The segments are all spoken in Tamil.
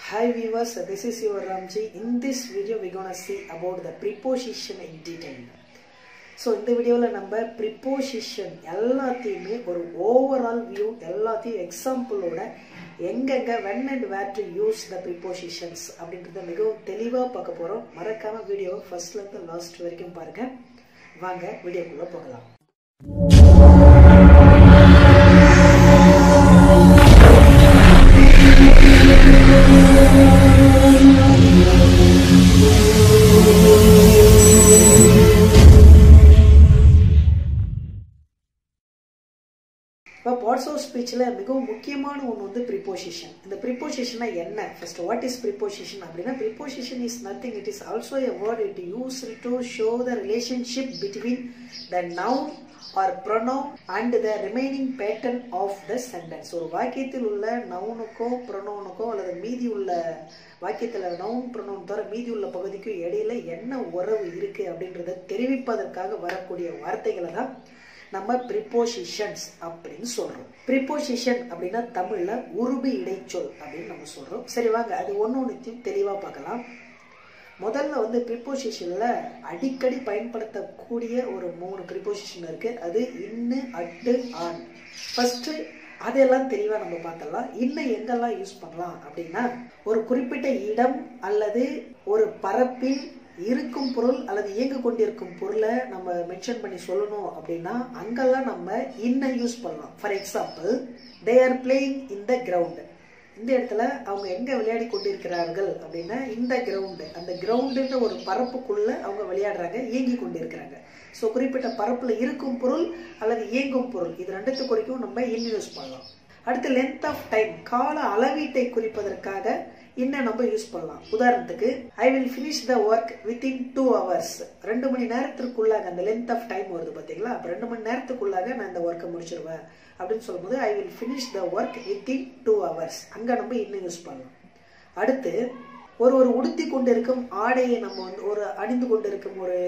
Hi viewers, this is your Ramji. In this video, we're gonna see about the preposition in detail. So இந்த வீடியோவில் நம்ம ப்ரிப்போசிஷன் எல்லாத்தையுமே ஒரு ஓவரால் வியூ எல்லாத்தையும் எக்ஸாம்பிளோட எங்கெங்க when and where to use the prepositions அப்படின்றத மிகவும் தெளிவாக பார்க்க போகிறோம் மறக்காம வீடியோவை ஃபர்ஸ்ட்லேருந்து லாஸ்ட் வரைக்கும் பாருங்க வாங்க வீடியோக்குள்ளே போகலாம் இப்போ பார்ட்ஸ் ஆஃப் ஸ்பீச்சில் மிகவும் முக்கியமான ஒன்று வந்து ப்ரிப்போசிஷன் இந்த ப்ரிப்போசிஷனா என்ன ஃபர்ஸ்ட் வாட் இஸ் ப்ரிப்போசிஷன் அப்படின்னா preposition is nothing it is also a word it use to show the relationship between the noun or pronoun and the remaining pattern of the sentence ஒரு வாக்கியத்தில் உள்ள நவுனுக்கோ ப்ரொனவுனுக்கோ அல்லது மீதி உள்ள வாக்கியத்தில் நவுன் ப்ரொனவுன் தவிர மீதி உள்ள பகுதிக்கும் இடையில என்ன உறவு இருக்கு அப்படின்றத தெரிவிப்பதற்காக வரக்கூடிய வார்த்தைகளை தான் நம்ம ப்ரிப்போசிஷன்ஸ் அப்படின்னு சொல்றோம் ப்ரிப்போசிஷன் அப்படின்னா தமிழ்ல உருபு இடைச்சொல் அப்படின்னு நம்ம சொல்றோம் சரி வாங்க அது ஒன்று ஒன்றுத்தையும் தெளிவா பார்க்கலாம் முதல்ல வந்து ப்ரிப்போசிஷன்ல அடிக்கடி பயன்படுத்தக்கூடிய ஒரு மூணு ப்ரிப்போசிஷன் இருக்கு அது இன்னு அட்டு ஆன் ஃபர்ஸ்ட் அதெல்லாம் தெளிவாக நம்ம பார்த்தலாம் இன்னும் எங்கெல்லாம் யூஸ் பண்ணலாம் அப்படின்னா ஒரு குறிப்பிட்ட இடம் அல்லது ஒரு பரப்பில் இருக்கும் பொருள் அல்லது இயங்கு கொண்டிருக்கும் பொருளை நம்ம மென்ஷன் பண்ணி சொல்லணும் அப்படின்னா அங்கெல்லாம் நம்ம இன்ன யூஸ் பண்ணலாம் for example they are playing in the ground இந்த இடத்துல அவங்க எங்க விளையாடி கொண்டிருக்கிறார்கள் அப்படின்னா இந்த கிரவுண்டு அந்த கிரவுண்டுன்ற ஒரு பரப்புக்குள்ள அவங்க விளையாடுறாங்க இயங்கி கொண்டிருக்கிறாங்க ஸோ குறிப்பிட்ட பரப்புல இருக்கும் பொருள் அல்லது இயங்கும் பொருள் இது ரெண்டுத்து குறிக்கும் நம்ம இன் யூஸ் பண்ணலாம் அடுத்து லென்த் ஆஃப் டைம் கால அளவீட்டை குறிப்பதற்காக இன்னும் நம்ம யூஸ் பண்ணலாம் உதாரணத்துக்கு I will finish the work within two hours ரெண்டு மணி நேரத்திற்குள்ளாக அந்த லென்த் ஆஃப் டைம் வருது பார்த்தீங்களா அப்போ ரெண்டு மணி நேரத்துக்குள்ளாக நான் இந்த ஒர்க்கை முடிச்சிருவேன் அப்படின்னு சொல்லும்போது I will finish the work within two hours அங்கே நம்ம இன்னும் யூஸ் பண்ணலாம் அடுத்து ஒரு ஒரு உடுத்தி கொண்டிருக்கும் ஆடையை நம்ம வந்து ஒரு அணிந்து கொண்டிருக்கும் ஒரு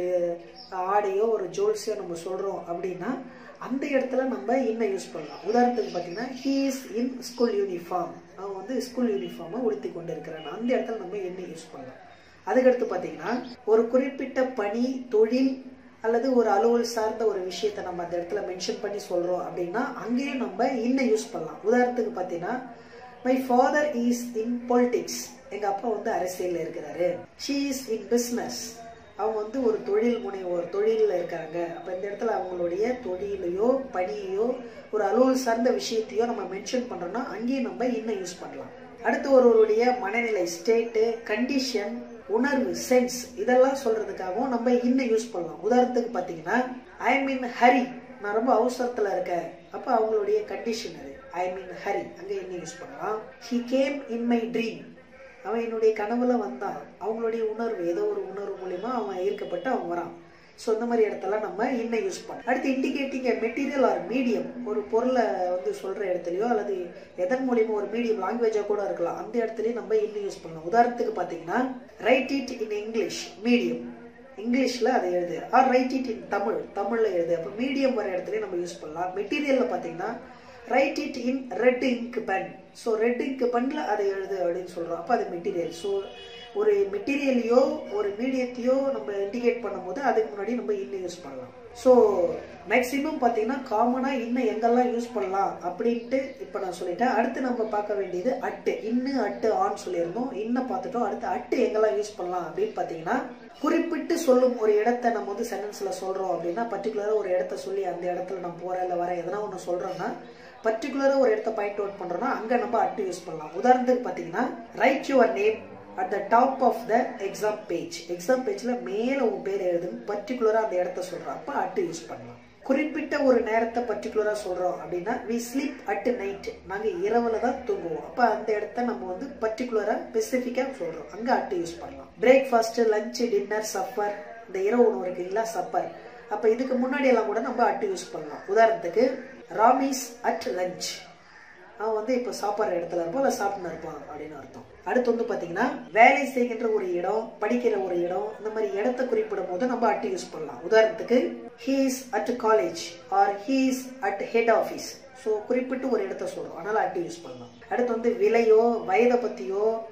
ஆடையோ ஒரு ஜுவல்ஸையோ நம்ம சொல்கிறோம் அப்படின்னா அந்த இடத்துல நம்ம இன்னும் யூஸ் பண்ணலாம் உதாரணத்துக்கு பார்த்தீங்கன்னா he is in school uniform அவன் வந்து ஸ்கூல் யூனிஃபார்மை உடுத்தி கொண்டு இருக்கிறான் அந்த இடத்துல நம்ம என்ன யூஸ் பண்ணலாம் அதுக்கடுத்து பார்த்தீங்கன்னா ஒரு குறிப்பிட்ட பணி தொழில் அல்லது ஒரு அலுவல் சார்ந்த ஒரு விஷயத்தை நம்ம அந்த இடத்துல மென்ஷன் பண்ணி சொல்றோம் அப்படின்னா அங்கேயும் நம்ம இன்னும் யூஸ் பண்ணலாம் உதாரணத்துக்கு பார்த்தீங்கன்னா my father is in politics எங்க அப்பா வந்து அரசியல்ல இருக்கிறாரு ஷீ இஸ் இன் பிஸ்னஸ் அவங்க வந்து ஒரு தொழில் முனைவோர் தொழிலில் இருக்காங்க அப்போ இந்த இடத்துல அவங்களுடைய தொழிலையோ பணியையோ ஒரு அலுவல் சார்ந்த விஷயத்தையோ நம்ம மென்ஷன் பண்ணுறோம்னா அங்கேயும் நம்ம இன்னும் யூஸ் பண்ணலாம் அடுத்து ஒருவருடைய மனநிலை ஸ்டேட்டு கண்டிஷன் உணர்வு சென்ஸ் இதெல்லாம் சொல்றதுக்காகவும் நம்ம இன்னும் யூஸ் பண்ணலாம் உதாரணத்துக்கு பார்த்தீங்கன்னா ஐ மீன் ஹரி நான் ரொம்ப அவசரத்தில் இருக்கேன் அப்போ அவங்களுடைய கண்டிஷன் அது ஐ மீன் ஹரி அங்கே இன்னும் யூஸ் பண்ணலாம் he came in my dream அவன் என்னுடைய கனவுல வந்தான் அவங்களுடைய உணர்வு ஏதோ ஒரு உணர்வு மூலியமா அவன் ஈர்க்கப்பட்டு அவன் வரான் ஸோ இந்த மாதிரி இடத்துல நம்ம இன்னும் யூஸ் பண்ணலாம் அடுத்து இண்டிகேட்டிங் மெட்டீரியல் ஆர் மீடியம் ஒரு பொருளை வந்து சொல்ற இடத்துலையோ அல்லது எதன் மூலியமா ஒரு மீடியம் லாங்குவேஜா கூட இருக்கலாம் அந்த இடத்துலயும் நம்ம இன்னும் யூஸ் பண்ணலாம் உதாரணத்துக்கு பார்த்தீங்கன்னா write it in English medium இங்கிலீஷ்ல அதை எழுது or write it in Tamil தமிழ்ல எழுது அப்போ மீடியம் வர இடத்துலயும் நம்ம யூஸ் பண்ணலாம் மெட்டீரியல்ல பார்த்தீங்கன்னா write it in red ink pen so red ink பென்ல அதை எழுது அப்படின்னு சொல்றோம் அப்போ அது மெட்டீரியல் ஸோ ஒரு மெட்டீரியலையோ ஒரு மீடியத்தையோ நம்ம இண்டிகேட் பண்ணும்போது அதுக்கு முன்னாடி நம்ம இன்னும் யூஸ் பண்ணலாம் ஸோ மேக்சிமம் பார்த்தீங்கன்னா காமனாக இன்னும் எங்கெல்லாம் யூஸ் பண்ணலாம் அப்படின்ட்டு இப்போ நான் சொல்லிட்டேன் அடுத்து நம்ம பார்க்க வேண்டியது அட்டு இன்னும் அட்டு ஆன் சொல்லியிருந்தோம் இன்னும் பார்த்துட்டோம் அடுத்து அட்டு எங்கெல்லாம் யூஸ் பண்ணலாம் அப்படின்னு பார்த்தீங்கன்னா குறிப்பிட்டு சொல்லும் ஒரு இடத்த நம்ம வந்து சென்டென்ஸில் சொல்கிறோம் அப்படின்னா பர்டிகுலராக ஒரு இடத்த சொல்லி அந்த இடத்துல நான் போகிறேன் இல்லை வரேன் எதனா ஒன்று சொல்கிறோன்னா பர்டிகுலராக ஒரு இடத்த பாயிண்ட் அவுட் பண்ணுறோன்னா அங்கே நம்ம அட்டு யூஸ் பண்ணலாம் உதாரணத்துக்கு பார்த்தீங்கன்னா write your name at the top of the exam page exam பேஜில் மேலே உன் பேர் எழுதுன்னு பர்டிகுலராக அந்த இடத்த சொல்கிறோம் அப்போ அட்டு யூஸ் பண்ணலாம் குறிப்பிட்ட ஒரு நேரத்தை பர்டிகுலராக சொல்கிறோம் அப்படின்னா வி ஸ்லீப் அட் நைட் நாங்கள் இரவில் தான் தூங்குவோம் அப்போ அந்த இடத்த நம்ம வந்து பர்டிகுலராக ஸ்பெசிஃபிக்காக சொல்கிறோம் அங்கே அட்டு யூஸ் பண்ணலாம் பிரேக்ஃபாஸ்ட்டு லஞ்சு டின்னர் சப்பர் இந்த இரவு உணவு இருக்குங்களா சப்பர் அப்போ இதுக்கு முன்னாடி எல்லாம் கூட நம்ம அட்டு யூஸ் பண்ணலாம் உதாரணத்துக்கு ராமிஸ் அட் லஞ்ச் அவன் வந்து இப்போ சாப்பிட்ற இடத்துல இருப்பான் இல்லை சாப்பிட்டு இருப்பான் அப்படின்னு அர்த்தம் அடுத்து வந்து பார்த்தீங்கன்னா வேலை செய்கின்ற ஒரு இடம் படிக்கிற ஒரு இடம் இந்த மாதிரி இடத்த குறிப்பிடும் போது நம்ம அட்டு யூஸ் பண்ணலாம் உதாரணத்துக்கு he's at college or he's at head office so குறிப்பிட்டு ஒரு இடத்த சொல்றோம் அதனால அட்டு யூஸ் பண்ணலாம் அடுத்து வந்து விலையோ வயதை பற்றியோ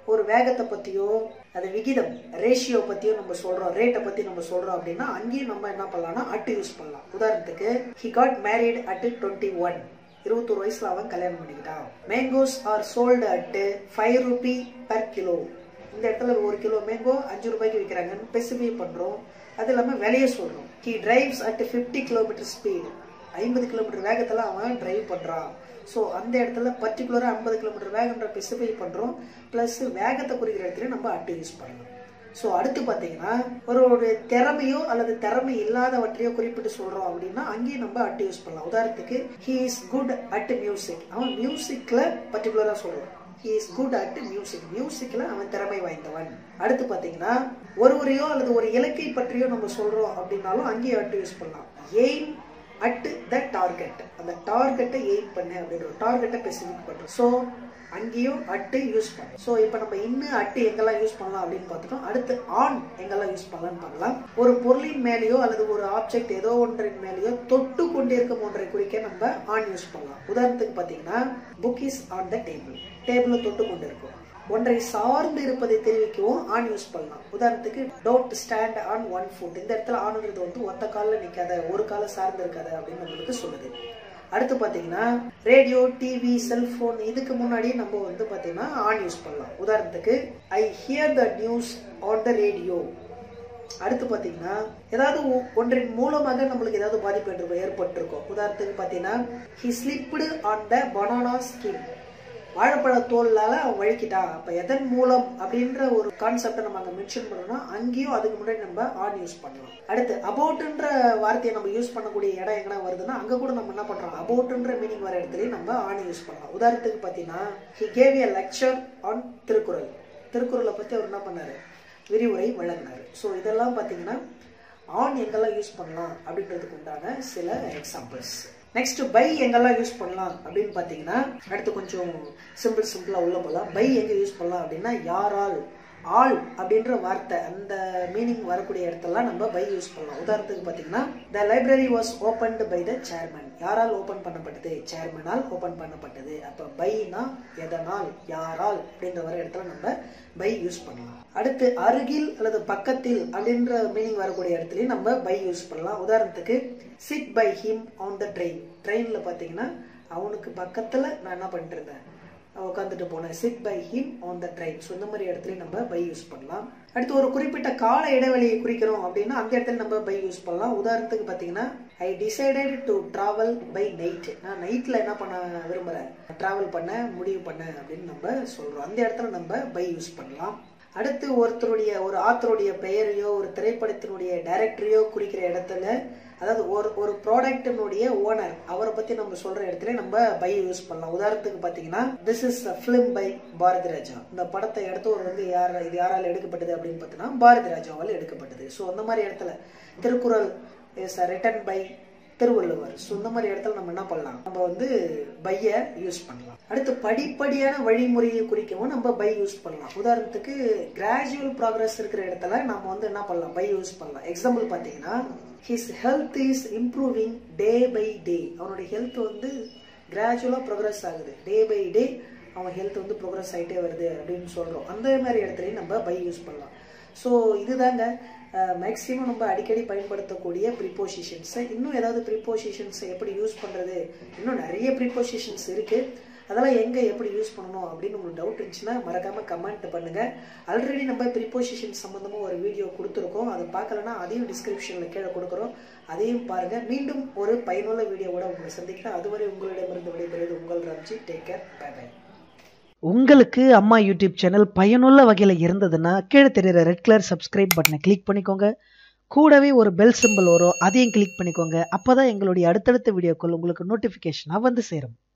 ஒரு வேகத்தை பற்றியோ அது விகிதம் ரேஷியோ பற்றியோ நம்ம சொல்கிறோம் ரேட்டை பற்றி நம்ம சொல்கிறோம் அப்படின்னா அங்கேயும் நம்ம என்ன பண்ணலாம்னா அட்டு யூஸ் பண்ணலாம் உதாரணத்துக்கு he got married at twenty one இருபத்தொரு வயசுல அவன் கல்யாணம் பண்ணிக்கிட்டான் mangoes are sold at five rupee per kilo இந்த இடத்துல ஒரு கிலோ மேங்கோ அஞ்சு ரூபாய்க்கு விற்கிறாங்கன்னு ஸ்பெசிஃபை பண்ணுறோம் அது இல்லாமல் விலையை சொல்கிறோம் he drives at fifty kilometre speed ஐம்பது கிலோமீட்டர் வேகத்தில் அவன் டிரைவ் பண்ணுறான் ஸோ அந்த இடத்துல பர்டிகுலராக ஐம்பது கிலோமீட்டர் வேகன்ற ஸ்பெசிஃபை பண்ணுறோம் ப்ளஸ் வேகத்தை குறிக்கிற இடத்துல நம்ம அட்டு யூஸ் பண்ணலாம் ஸோ அடுத்து பார்த்தீங்கன்னா ஒரு ஒரு திறமையோ அல்லது திறமை இல்லாதவற்றையோ குறிப்பிட்டு சொல்கிறோம் அப்படின்னா அங்கேயும் நம்ம அட்டு யூஸ் பண்ணலாம் உதாரணத்துக்கு he is good at music அவன் மியூசிக்கில் பர்டிகுலராக சொல்கிறோம் he is good at music மியூசிக்கில் அவன் திறமை வாய்ந்தவன் அடுத்து பார்த்தீங்கன்னா ஒருவரையோ அல்லது ஒரு இலக்கை பற்றியோ நம்ம சொல்கிறோம் அப்படின்னாலும் அங்கேயும் அட்டு யூஸ் பண்ணலாம் எய்ம் அட் த டார்கெட் அந்த டார்கெட்டை எய்ம் பண்ணு அப்படின்ற டார்கெட்டை ஸ்பெசிஃபிக் பண்ணுறோம் ஸோ அங்கேயும் அட்டு யூஸ் பண்ணும் ஸோ இப்போ நம்ம இன்னும் அட்டு எங்கெல்லாம் யூஸ் பண்ணலாம் அப்படின்னு பார்த்துட்டோம் அடுத்து ஆன் எங்கெல்லாம் யூஸ் பண்ணலாம்னு பார்க்கலாம் ஒரு பொருளின் மேலேயோ அல்லது ஒரு ஆப்ஜெக்ட் ஏதோ ஒன்றின் மேலேயோ தொட்டு கொண்டிருக்கும் ஒன்றை குறிக்க நம்ம ஆன் யூஸ் பண்ணலாம் உதாரணத்துக்கு பார்த்தீங்கன்னா book is on the table டேபிளில் தொட்டு கொண்டு இருக்கும் ஒன்றை சார்ந்து இருப்பதை தெரிவிக்கவும் ஆன் யூஸ் பண்ணலாம் உதாரணத்துக்கு don't stand on one foot இந்த இடத்துல ஆணுங்கிறது வந்து ஒத்த காலில் நிற்காத ஒரு காலை சார்ந்து இருக்காத அப்படின்னு நம்மளுக்கு சொல்லுது அடுத்து பார்த்தீங்கன்னா ரேடியோ டிவி செல்ஃபோன் இதுக்கு முன்னாடியே நம்ம வந்து பார்த்தீங்கன்னா ஆன் யூஸ் பண்ணலாம் உதாரணத்துக்கு I hear the news on the radio அடுத்து பார்த்தீங்கன்னா ஏதாவது ஒன்றின் மூலமாக நம்மளுக்கு ஏதாவது பாதிப்பு ஏற்பட்டிருக்கும் உதாரணத்துக்கு பார்த்தீங்கன்னா he slipped on the banana skin வாழைப்பழ தோல்லால அவன் வழுக்கிட்டான் அப்போ எதன் மூலம் அப்படின்ற ஒரு கான்செப்டை நம்ம அங்கே மென்ஷன் பண்ணோம்னா அங்கேயும் அதுக்கு முன்னாடி நம்ம ஆன் யூஸ் பண்ணலாம் அடுத்து அபவுட்ன்ற வார்த்தையை நம்ம யூஸ் பண்ணக்கூடிய இடம் எங்கன்னா வருதுன்னா அங்கே கூட நம்ம என்ன பண்ணுறோம் அபவுட்ன்ற மீனிங் வர இடத்துலையும் நம்ம ஆன் யூஸ் பண்ணலாம் உதாரணத்துக்கு பார்த்தீங்கன்னா he gave a lecture on Thirukkural திருக்குறளை பற்றி அவர் என்ன பண்ணார் விரிவுரை வழங்கினார் ஸோ இதெல்லாம் பார்த்தீங்கன்னா ஆன் எங்கெல்லாம் யூஸ் பண்ணலாம் அப்படின்றதுக்கு உண்டான சில எக்ஸாம்பிள்ஸ் நெக்ஸ்ட் பை எங்கெல்லாம் யூஸ் பண்ணலாம் அப்படின்னு பார்த்தீங்கன்னா அடுத்து கொஞ்சம் சிம்பிள் சிம்பிளாக உள்ள போகலாம் பை எங்கே யூஸ் பண்ணலாம் அப்படின்னா யாரால் ஆல் அப்படின்ற வார்த்தை அந்த மீனிங் வரக்கூடிய இடத்தெல்லாம் நம்ம பை யூஸ் பண்ணலாம் உதாரணத்துக்கு பார்த்தீங்கன்னா the library was opened by the chairman யாரால் ஓப்பன் பண்ணப்பட்டது சேர்மனால் ஓப்பன் பண்ணப்பட்டது அப்போ பைனா எதனால் யாரால் அப்படின்ற வர இடத்துல நம்ம பை யூஸ் பண்ணலாம் அடுத்து அருகில் அல்லது பக்கத்தில் அப்படின்ற மீனிங் வரக்கூடிய இடத்துலையும் நம்ம பை யூஸ் பண்ணலாம் உதாரணத்துக்கு sit by him on the train ட்ரெயினில் பார்த்தீங்கன்னா அவனுக்கு பக்கத்தில் நான் என்ன பண்ணிட்டு இருந்தேன் உட்காந்துட்டு போனேன் sit by him on the train so இந்த மாதிரி இடத்துலையும் நம்ம பை யூஸ் பண்ணலாம் அடுத்து ஒரு குறிப்பிட்ட கால இடைவெளியை குறிக்கிறோம் அப்படின்னா அந்த இடத்துல நம்ம பை யூஸ் பண்ணலாம் உதாரணத்துக்கு பார்த்தீங்கன்னா I decided to travel by night நான் நைட்டில் என்ன பண்ண விரும்புகிறேன் ட்ராவல் பண்ண முடிவு பண்ண அப்படின்னு நம்ம சொல்கிறோம் அந்த இடத்துல நம்ம பை யூஸ் பண்ணலாம் அடுத்து ஒருத்தருடைய ஒரு ஆத்தருடைய பெயரையோ ஒரு திரைப்படத்தினுடைய டைரக்டரையோ குறிக்கிற இடத்துல அதாவது ஒரு ஒரு ப்ராடக்டினுடைய ஓனர் அவரை பற்றி நம்ம சொல்கிற இடத்துல நம்ம பை யூஸ் பண்ணலாம் உதாரணத்துக்கு பார்த்தீங்கன்னா this is a film by Bharathi Raja இந்த படத்தை எடுத்தவர் வந்து யார் இது யாரால் எடுக்கப்பட்டது அப்படின்னு பார்த்தீங்கன்னா பாரதி ராஜாவால் எடுக்கப்பட்டது ஸோ அந்த மாதிரி இடத்துல Thirukkural is written by Thiruvalluvar so இந்த மாதிரி இடத்துல நம்ம என்ன பண்ணலாம் நம்ம வந்து பையை யூஸ் பண்ணலாம் அடுத்து படிப்படியான வழிமுறையை குறிக்கவும் நம்ம பை யூஸ் பண்ணலாம் உதாரணத்துக்கு கிராஜுவல் ப்ராக்ரஸ் இருக்கிற இடத்துல நம்ம வந்து என்ன பண்ணலாம் பை யூஸ் பண்ணலாம் எக்ஸாம்பிள் பார்த்தீங்கன்னா his health is improving day by day அவனுடைய ஹெல்த் வந்து கிராஜுவலாக ப்ரோக்ரஸ் ஆகுது டே பை டே அவன் ஹெல்த் வந்து ப்ரோக்ரஸ் ஆகிட்டே வருது அப்படின்னு சொல்கிறோம் அந்த மாதிரி இடத்துலையும் நம்ம பை யூஸ் பண்ணலாம் ஸோ இதுதாங்க மேக்ஸிமம் நம்ம அடிக்கடி பயன்படுத்தக்கூடிய ப்ரிப்போசிஷன்ஸை இன்னும் ஏதாவது ப்ரிப்போசிஷன்ஸை எப்படி யூஸ் பண்ணுறது இன்னும் நிறைய ப்ரிப்போசிஷன்ஸ் இருக்குது அதெல்லாம் எங்கே எப்படி யூஸ் பண்ணணும் அப்படின்னு உங்களுக்கு டவுட் இருந்துச்சுன்னா மறக்காமல் கமெண்ட் பண்ணுங்கள் ஆல்ரெடி நம்ம ப்ரிப்போசிஷன் சம்மந்தமாக ஒரு வீடியோ கொடுத்துருக்கோம் அதை பார்க்கலன்னா அதையும் டிஸ்கிரிப்ஷனில் கீழே கொடுக்குறோம் அதையும் பாருங்கள் மீண்டும் ஒரு பயனுள்ள வீடியோவோட உங்களை சந்திக்கிறேன் அதுவரை உங்களிடமிருந்து விடைபெறுவது உங்கள் Ramji take care bye bye உங்களுக்கு அம்மா யூடியூப் சேனல் பயனுள்ள வகையில் இருந்ததுன்னா கீழே தெரியுற ரெட் கலர் சப்ஸ்கிரைப் பட்டனை கிளிக் பண்ணிக்கோங்க கூடவே ஒரு பெல் சிம்பிள் வரும் அதையும் கிளிக் பண்ணிக்கோங்க அப்போ தான் எங்களுடைய அடுத்தடுத்த வீடியோக்கள் உங்களுக்கு நோட்டிஃபிகேஷனாக வந்து சேரும்